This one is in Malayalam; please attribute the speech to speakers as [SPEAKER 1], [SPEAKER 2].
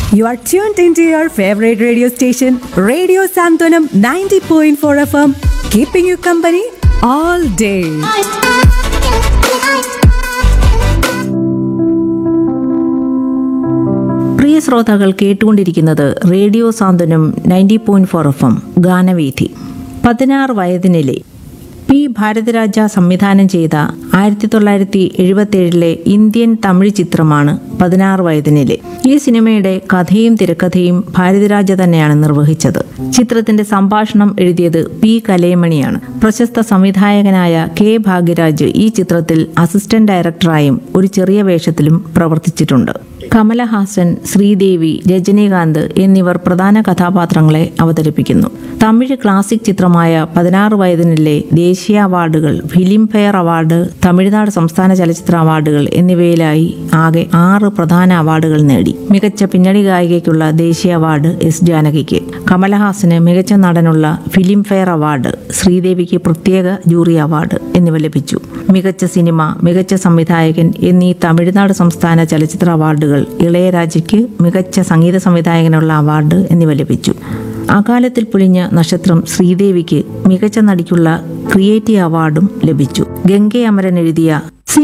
[SPEAKER 1] You are tuned into your favorite radio station, Radio Santonam 90.4 FM, keeping you company all day.
[SPEAKER 2] പ്രിയ ശ്രോതാക്കൾ കേട്ടുകൊണ്ടിരിക്കുന്നത് radio Santhwanam ninety point four F M ഗാനവീഥി പതിനാറ് വയതിനിലെ പി ഭാരതരാജ സംവിധാനം ചെയ്ത ആയിരത്തി തൊള്ളായിരത്തി എഴുപത്തിയേഴിലെ ഇന്ത്യൻ തമിഴ് ചിത്രമാണ് പതിനാറ് വയതിനിലെ ഈ സിനിമയുടെ കഥയും തിരക്കഥയും ഭാരതിരാജ തന്നെയാണ് നിർവഹിച്ചത് ചിത്രത്തിന്റെ സംഭാഷണം എഴുതിയത് പി കലയമണിയാണ് പ്രശസ്ത സംവിധായകനായ കെ ഭാഗ്യരാജ് ഈ ചിത്രത്തിൽ അസിസ്റ്റന്റ് ഡയറക്ടറായും ഒരു ചെറിയ വേഷത്തിലും പ്രവർത്തിച്ചിട്ടുണ്ട് കമലഹാസൻ ശ്രീദേവി രജനീകാന്ത് എന്നിവർ പ്രധാന കഥാപാത്രങ്ങളെ അവതരിപ്പിക്കുന്നു തമിഴ് ക്ലാസിക് ചിത്രമായ പതിനാറ് വയതിനിലെ ദേശീയ അവാർഡുകൾ ഫിലിം ഫെയർ അവാർഡ് തമിഴ്നാട് സംസ്ഥാന ചലച്ചിത്ര അവാർഡുകൾ എന്നിവയിലായി ആകെ ആറ് പ്രധാന അവാർഡുകൾ നേടി മികച്ച പിന്നണി ഗായികയ്ക്കുള്ള ദേശീയ അവാർഡ് എസ് ജാനകിക്ക് കമലഹാസന് മികച്ച നടനുള്ള ഫിലിം ഫെയർ അവാർഡ് ശ്രീദേവിക്ക് പ്രത്യേക ജൂറി അവാർഡ് എന്നിവ ലഭിച്ചു മികച്ച സിനിമ മികച്ച സംവിധായകൻ എന്നീ തമിഴ്നാട് സംസ്ഥാന ചലച്ചിത്ര അവാർഡുകൾ ഇളയരാജയ്ക്ക് മികച്ച സംഗീത സംവിധായകനുള്ള അവാർഡ് എന്നിവ ലഭിച്ചു അകാലത്തിൽ പൊലിഞ്ഞ നക്ഷത്രം ശ്രീദേവിക്ക് മികച്ച നടിക്കുള്ള ക്രിയേറ്റീവ് അവാർഡും ലഭിച്ചു ഗംഗെ അമരൻ എഴുതിയ